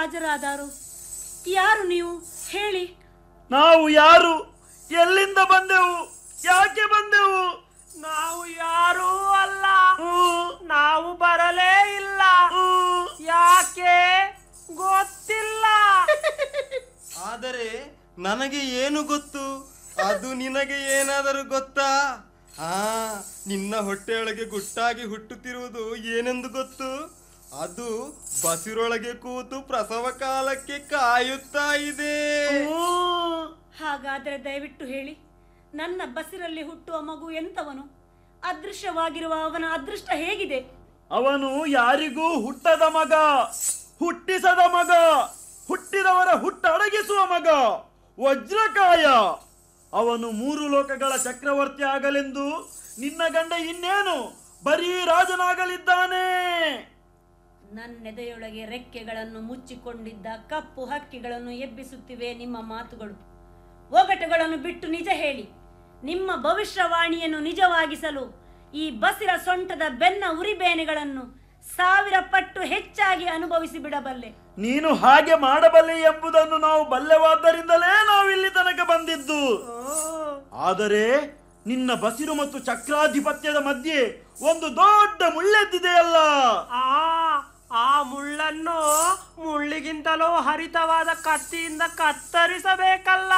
ರಾಜರಾದಾರು ಯಾರು ನೀವು ಹೇಳಿ ನಾವು ಯಾರು ಎಲ್ಲಿಂದ ಬಂದೆವು ಯಾಕೆ ಬಂದೆವು ನಾವು ಯಾರೂ ಅಲ್ಲ ಹ್ಮ್, ನಾವು ಬರಲೇ ಇಲ್ಲ ಹ್ಮ್. ಯಾಕೆ ಗೊತ್ತಿಲ್ಲ ಆದರೆ ನನಗೆ ಏನು ಗೊತ್ತು ಅದು ನಿನಗೆ ಏನಾದರೂ ಗೊತ್ತಾ ಆ ನಿನ್ನ ಹೊಟ್ಟೆಯೊಳಗೆ ಗುಟ್ಟಾಗಿ ಹುಟ್ಟುತ್ತಿರುವುದು ಏನೆಂದು ಗೊತ್ತು ಅದು ಬಸಿರೊಳಗೆ ಕೂತು ಪ್ರಸವ ಕಾಲಕ್ಕೆ ಕಾಯುತ್ತಾ ಇದೆ ಹ್ಮ್. ಹಾಗಾದರೆ ದಯವಿಟ್ಟು ಹೇಳಿ ನನ್ನ ಬಸಿರಲ್ಲಿ ಹುಟ್ಟುವ ಮಗು ಎಂತವನು ಅದೃಶ್ಯವಾಗಿರುವ ಅವನ ಅದೃಷ್ಟ ಹೇಗಿದೆ ಅವನು ಯಾರಿಗೂ ಹುಟ್ಟದ ಮಗ ಹುಟ್ಟಿಸದ ಮಗ ಹುಟ್ಟಿದವರ ಹುಟ್ಟಡಗಿಸುವ ಮಗ ವಜ್ರಕಾಯ ಅವನು ಮೂರು ಲೋಕಗಳ ಚಕ್ರವರ್ತಿ ಆಗಲೆಂದು ನಿನ್ನ ಗಂಡ ಇನ್ನೇನು ಬರೀ ರಾಜನಾಗಲಿದ್ದಾನೆ ನನ್ನೆದೆಯೊಳಗೆ ರೆಕ್ಕೆಗಳನ್ನು ಮುಚ್ಚಿಕೊಂಡಿದ್ದ ಕಪ್ಪು ಹಕ್ಕಿಗಳನ್ನು ಎಬ್ಬಿಸುತ್ತಿವೆ ನಿಮ್ಮ ಮಾತುಗಳು ಒಗಟುಗಳನ್ನು ಬಿಟ್ಟು ನಿಜ ಹೇಳಿ ನಿಮ್ಮ ಭವಿಷ್ಯವಾಣಿಯನ್ನು ನಿಜವಾಗಿಸಲು ಈ ಬಸಿರ ಸೊಂಟದ ಬೆನ್ನ ಉರಿಬೇನೆಗಳನ್ನು ಸಾವಿರ ಪಟ್ಟು ಹೆಚ್ಚಾಗಿ ಅನುಭವಿಸಿ ಬಿಡಬಲ್ಲೆ ನೀನು ಹಾಗೆ ಮಾಡಬಲ್ಲೆ ಎಂಬುದನ್ನು ನಾವು ಬಲ್ಲೆವಾದ್ದರಿಂದಲೇ ನಾವು ಇಲ್ಲಿ ತನಕ ಬಂದಿದ್ದು ಆದರೆ ನಿನ್ನ ಬಸಿರು ಮತ್ತು ಚಕ್ರಾಧಿಪತ್ಯದ ಮಧ್ಯೆ ಒಂದು ದೊಡ್ಡ ಮುಳ್ಳೆದ್ದಿದೆಯಲ್ಲ ಆ ಆ ಮುಳ್ಳನ್ನು ಮುಳ್ಳಿಗಿಂತಲೂ ಹರಿತವಾದ ಕತ್ತಿಯಿಂದ ಕತ್ತರಿಸಬೇಕಲ್ಲ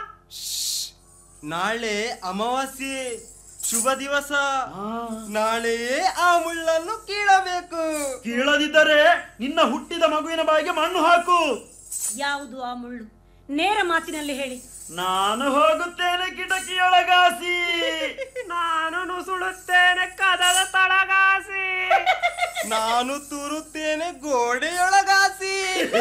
ನಾಳೆ ಅಮಾವಾಸ್ಯೆ ಶುಭ ದಿವಸ ಆ, ನಾಳೆಯೇ ಆ ಮುಳ್ಳನ್ನು ಕೀಳಬೇಕು ಕೀಳದಿದ್ದರೆ ನಿನ್ನ ಹುಟ್ಟಿದ ಮಗುವಿನ ಬಾಯಿಗೆ ಮಣ್ಣು ಹಾಕು ಯಾವುದು ಆ ಮುಳ್ಳು ನೇರ ಮಾತಿನಲ್ಲಿ ಹೇಳಿ ನಾನು ಹೋಗುತ್ತೇನೆ ಕಿಟಕಿಯೊಳಗಾಸಿ ನಾನು ನುಸುಳುತ್ತೇನೆ ಕದದ ತಳಗಾಸಿ ನಾನು ತೂರುತ್ತೇನೆ ಗೋಡೆಯೊಳಗಾಸಿ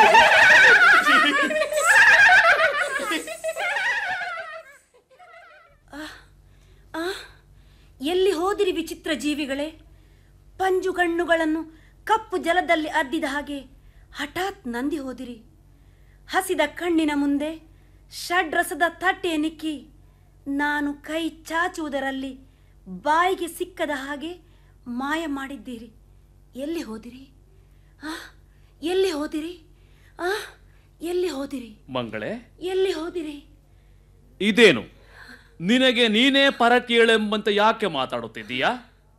ಆ ಎಲ್ಲಿ ಹೋದಿರಿ ವಿಚಿತ್ರ ಜೀವಿಗಳೇ ಪಂಜು ಕಣ್ಣುಗಳನ್ನು ಕಪ್ಪು ಜಲದಲ್ಲಿ ಅದ್ದಿದ ಹಾಗೆ ಹಠಾತ್ ನಂದಿ ಹೋದಿರಿ ಹಸಿದ ಕಣ್ಣಿನ ಮುಂದೆ ಷಡ್ರಸದ ತಟ್ಟೆ ನಿಕ್ಕಿ ನಾನು ಕೈ ಚಾಚುವುದರಲ್ಲಿ ಬಾಯಿಗೆ ಸಿಕ್ಕದ ಹಾಗೆ ಮಾಯ ಮಾಡಿದ್ದೀರಿ ಎಲ್ಲಿ ಹೋದಿರಿ ಆ ಎಲ್ಲಿ ಹೋದಿರಿ ಆ ಎಲ್ಲಿ ಹೋದಿರಿ ಮಂಗಳೇ ಎಲ್ಲಿ ಹೋದಿರಿ ಇದೇನು ನಿನಗೆ ನೀನೇ ಪರಕೀಳೆಂಬಂತೆ ಯಾಕೆ ಮಾತಾಡುತ್ತಿದ್ದೀಯಾ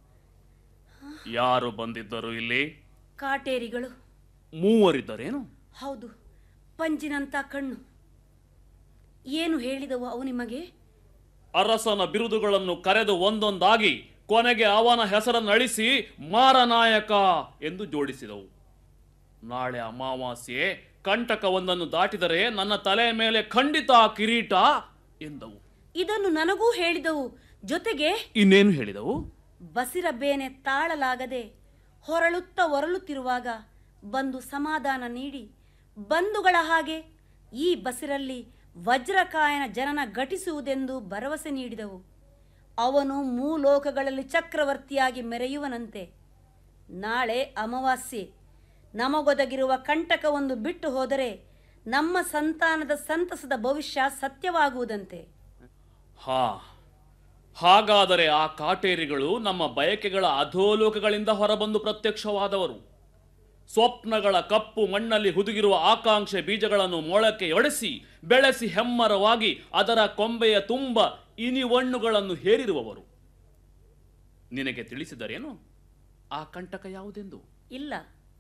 ಯಾರು ಬಂದಿದ್ದರು ಇಲ್ಲಿ ಕಾಟೇರಿಗಳು ಮೂವರಿದ್ದರೇನು ಹೌದು ಪಂಜಿನಂತ ಕಣ್ಣು ಏನು ಹೇಳಿದವು ಅವು ನಿಮಗೆ ಅರಸನ ಬಿರುದುಗಳನ್ನು ಕರೆದು ಒಂದೊಂದಾಗಿ ಕೊನೆಗೆ ಅವನ ಹೆಸರನ್ನು ಅಳಿಸಿ ಮಾರನಾಯಕ ಎಂದು ಜೋಡಿಸಿದವು ನಾಳೆ ಅಮಾವಾಸ್ಯೆ ಕಂಟಕವೊಂದನ್ನು ದಾಟಿದರೆ ನನ್ನ ತಲೆಯ ಮೇಲೆ ಖಂಡಿತ ಕಿರೀಟ ಎಂದವು ಇದನ್ನು ನನಗೂ ಹೇಳಿದವು ಜೊತೆಗೆ ಇನ್ನೇನು ಹೇಳಿದವು ಬಸಿರ ಬೇನೆ ತಾಳಲಾಗದೆ ಹೊರಳುತ್ತಾ ಹೊರಳುತ್ತಿರುವಾಗ ಬಂದು ಸಮಾಧಾನ ನೀಡಿ ಬಂಧುಗಳ ಹಾಗೆ ಈ ಬಸಿರಲ್ಲಿ ವಜ್ರಕಾಯನ ಜನನ ಘಟಿಸುವುದೆಂದು ಭರವಸೆ ನೀಡಿದವು ಅವನು ಮೂಲೋಕಗಳಲ್ಲಿ ಚಕ್ರವರ್ತಿಯಾಗಿ ಮೆರೆಯುವನಂತೆ ನಾಳೆ ಅಮಾವಾಸ್ಯೆ ನಮಗೊದಗಿರುವ ಕಂಟಕವೊಂದು ಬಿಟ್ಟು ಹೋದರೆ ನಮ್ಮ ಸಂತಾನದ ಸಂತಸದ ಭವಿಷ್ಯ ಸತ್ಯವಾಗುವುದಂತೆ ಹಾ ಹಾಗಾದರೆ ಆ ಕಾಟೇರಿಗಳು ನಮ್ಮ ಬಯಕೆಗಳ ಅಧೋಲೋಕಗಳಿಂದ ಹೊರಬಂದು ಪ್ರತ್ಯಕ್ಷವಾದವರು ಸ್ವಪ್ನಗಳ ಕಪ್ಪು ಮಣ್ಣಲ್ಲಿ ಹುದುಗಿರುವ ಆಕಾಂಕ್ಷೆ ಬೀಜಗಳನ್ನು ಮೊಳಕೆ ಒಡೆಸಿ ಬೆಳೆಸಿ ಹೆಮ್ಮರವಾಗಿ ಅದರ ಕೊಂಬೆಯ ತುಂಬ ಇನಿವಣ್ಣುಗಳನ್ನು ಹೇರಿರುವವರು ನಿನಗೆ ತಿಳಿಸಿದರೇನು ಆ ಕಂಟಕ ಯಾವುದೆಂದು ಇಲ್ಲ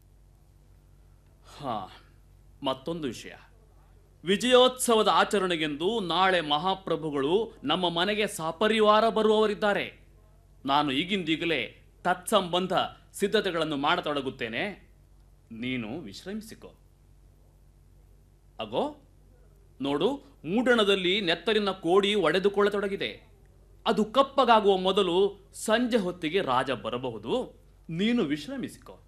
ಹಾ ಮತ್ತೊಂದು ವಿಷಯ ವಿಜಯೋತ್ಸವದ ಆಚರಣೆಗೆಂದು ನಾಳೆ ಮಹಾಪ್ರಭುಗಳು ನಮ್ಮ ಮನೆಗೆ ಸಪರಿವಾರ ಬರುವವರಿದ್ದಾರೆ ನಾನು ಈಗಿಂದೀಗಲೇ ತತ್ಸಂಬಂಧ ಸಿದ್ಧತೆಗಳನ್ನು ಮಾಡತೊಡಗುತ್ತೇನೆ ನೀನು ವಿಶ್ರಮಿಸಿಕೊ ಅಗೋ ನೋಡು ಮೂಡಣದಲ್ಲಿ ನೆತ್ತರಿನ ಕೋಡಿ ಒಡೆದುಕೊಳ್ಳತೊಡಗಿದೆ ಅದು ಕಪ್ಪಗಾಗುವ ಮೊದಲು ಸಂಜೆ ಹೊತ್ತಿಗೆ ರಾಜ ಬರಬಹುದು ನೀನು ವಿಶ್ರಮಿಸಿಕೊ